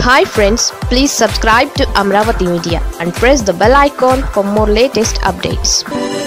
hi friends please subscribe to Amaravati media and press the bell icon for more latest updates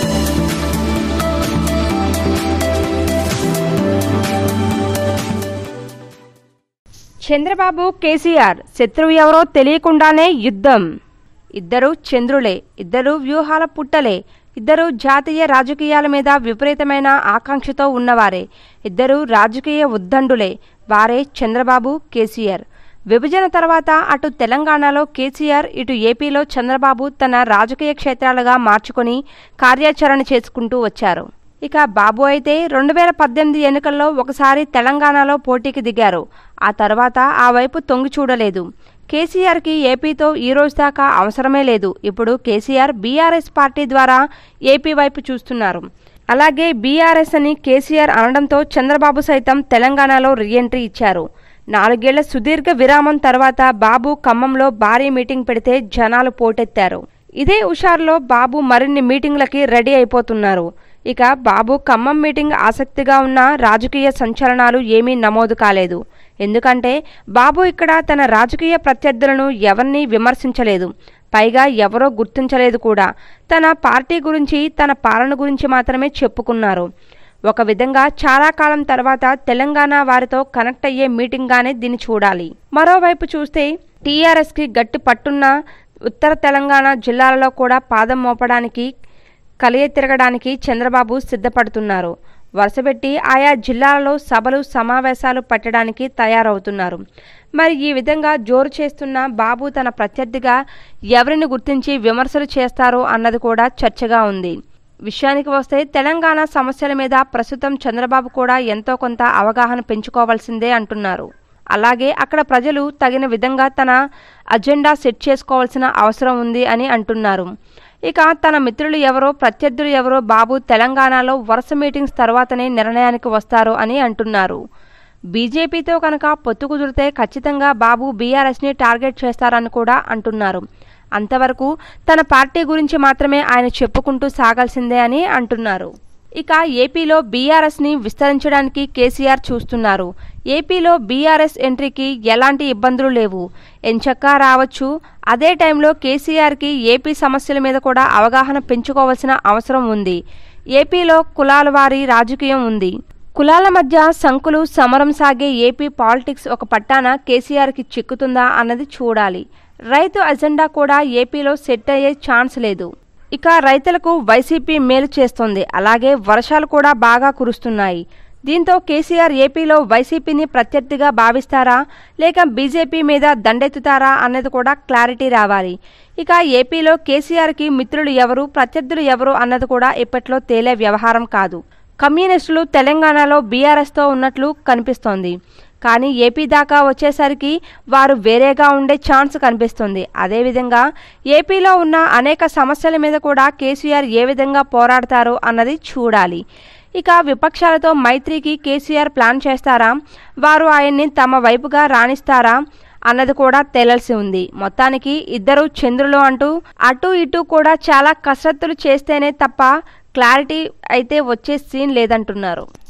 Chandrababu KCR శత్రువు ఎవరో తెలియకుండానే యుద్ధం ఇద్దరు చంద్రులే ఇద్దరు వ్యూహాల పుట్టలే ఇద్దరు జాతీయ రాజకీయాల మీద విపరీతమైన ఆకాంక్షతో ఉన్నవారే ఇద్దరు రాజకీయ ఉద్దండులే వారే చంద్రబాబు కేసీఆర్ విభజన తర్వాత అటు తెలంగాణలో కేసీఆర్ ఇటు ఏపీలో చంద్రబాబు తన రాజకీయ క్షేత్రాలుగా మార్చుకొని కార్యాచరణ చేసుకుంటూ వచ్చారు ఇక బాబు అయితే రెండు వేల పద్దెనిమిది ఎన్నికల్లో ఒకసారి తెలంగాణలో పోటీకి దిగారు ఆ తర్వాత ఆ వైపు తొంగి చూడలేదు కేసీఆర్కి ఏపీతో ఈ రోజు దాకా అవసరమే లేదు ఇప్పుడు కేసీఆర్ బీఆర్ఎస్ పార్టీ ద్వారా ఏపీ వైపు చూస్తున్నారు అలాగే బీఆర్ఎస్ అని కేసీఆర్ అనడంతో చంద్రబాబు సైతం తెలంగాణలో రీఎంట్రీ ఇచ్చారు నాలుగేళ్ల సుదీర్ఘ విరామం తర్వాత బాబు ఖమ్మంలో భారీ మీటింగ్ పెడితే జనాలు పోటెత్తారు ఇదే హుషారులో బాబు మరిన్ని మీటింగ్లకి రెడీ అయిపోతున్నారు ఇక బాబు ఖమ్మం మీటింగ్ ఆసక్తిగా ఉన్న రాజకీయ సంచలనాలు ఏమీ నమోదు కాలేదు ఎందుకంటే బాబు ఇక్కడ తన రాజకీయ ప్రత్యర్థులను ఎవరిని విమర్శించలేదు పైగా ఎవరో గుర్తించలేదు కూడా తన పార్టీ గురించి తన పాలన గురించి మాత్రమే చెప్పుకున్నారు ఒక విధంగా చాలా కాలం తర్వాత తెలంగాణ వారితో కనెక్ట్ అయ్యే మీటింగ్గానే దీన్ని చూడాలి మరోవైపు చూస్తే టీఆర్ఎస్కి గట్టి పట్టున్న ఉత్తర తెలంగాణ జిల్లాలలో కూడా పాదం మోపడానికి కలియ తిరగడానికి చంద్రబాబు సిద్ధపడుతున్నారు వరుసపెట్టి ఆయా జిల్లాలలో సభలు సమావేశాలు పెట్టడానికి తయారవుతున్నారు మరి ఈ విధంగా జోరు చేస్తున్న బాబు తన ప్రత్యర్థిగా ఎవరిని గుర్తించి విమర్శలు చేస్తారో అన్నది కూడా చర్చగా ఉంది విషయానికి వస్తే తెలంగాణ సమస్యల మీద ప్రస్తుతం చంద్రబాబు కూడా ఎంతో కొంత అవగాహన పెంచుకోవాల్సిందే అంటున్నారు అలాగే అక్కడ ప్రజలు తగిన విధంగా తన అజెండా సెట్ చేసుకోవాల్సిన అవసరం ఉంది అని అంటున్నారు ఇక తన మిత్రులు ఎవరో ప్రత్యర్థులు ఎవరో బాబు తెలంగాణలో వరుస మీటింగ్స్ తర్వాతనే నిర్ణయానికి వస్తారు అని అంటున్నారు బీజేపీతో కనుక పొత్తు కుదిరితే ఖచ్చితంగా బాబు బీఆర్ఎస్ని టార్గెట్ చేస్తారని కూడా అంటున్నారు అంతవరకు తన పార్టీ గురించి మాత్రమే ఆయన చెప్పుకుంటూ సాగాల్సిందే అని అంటున్నారు ఇక ఏపీలో బీఆర్ఎస్ని విస్తరించడానికి కేసీఆర్ చూస్తున్నారు ఏపీలో బీఆర్ఎస్ ఎంట్రీకి ఎలాంటి ఇబ్బందులు లేవు ఎంచక్కా రావచ్చు అదే టైంలో కేసీఆర్కి ఏపీ సమస్యల మీద కూడా అవగాహన పెంచుకోవాల్సిన అవసరం ఉంది ఏపీలో కులాల వారి రాజకీయం ఉంది కులాల మధ్య సంకులు సమరం సాగే ఏపీ పాలిటిక్స్ ఒక పట్టాన కేసీఆర్కి చిక్కుతుందా అన్నది చూడాలి రైతు అజెండా కూడా ఏపీలో సెట్ అయ్యే ఛాన్స్ లేదు ఇక రైతులకు వైసీపీ మేలు చేస్తోంది అలాగే వర్షాలు కూడా బాగా కురుస్తున్నాయి దీంతో కేసీఆర్ ఏపీలో వైసీపీని ప్రత్యర్థిగా భావిస్తారా లేక బీజేపీ మీద దండెత్తుతారా అన్నది కూడా క్లారిటీ రావాలి ఇక ఏపీలో కేసీఆర్కి మిత్రులు ఎవరు ప్రత్యర్థులు ఎవరు అన్నది కూడా ఇప్పట్లో తేలే వ్యవహారం కాదు కమ్యూనిస్టులు తెలంగాణలో బీఆర్ఎస్తో ఉన్నట్లు కనిపిస్తోంది కానీ ఏపీ దాకా వచ్చేసరికి వారు వేరేగా ఉండే ఛాన్స్ కనిపిస్తుంది అదేవిధంగా ఏపీలో ఉన్న అనేక సమస్యల మీద కూడా కేసీఆర్ ఏ విధంగా పోరాడతారో అన్నది చూడాలి ఇక విపక్షాలతో మైత్రికి కేసీఆర్ ప్లాన్ చేస్తారా వారు ఆయన్ని తమ వైపుగా రాణిస్తారా అన్నది కూడా తేలాల్సి ఉంది మొత్తానికి ఇద్దరు చంద్రులు అంటూ అటు ఇటు కూడా చాలా కసరత్తులు చేస్తేనే తప్ప క్లారిటీ అయితే వచ్చే సీన్ లేదంటున్నారు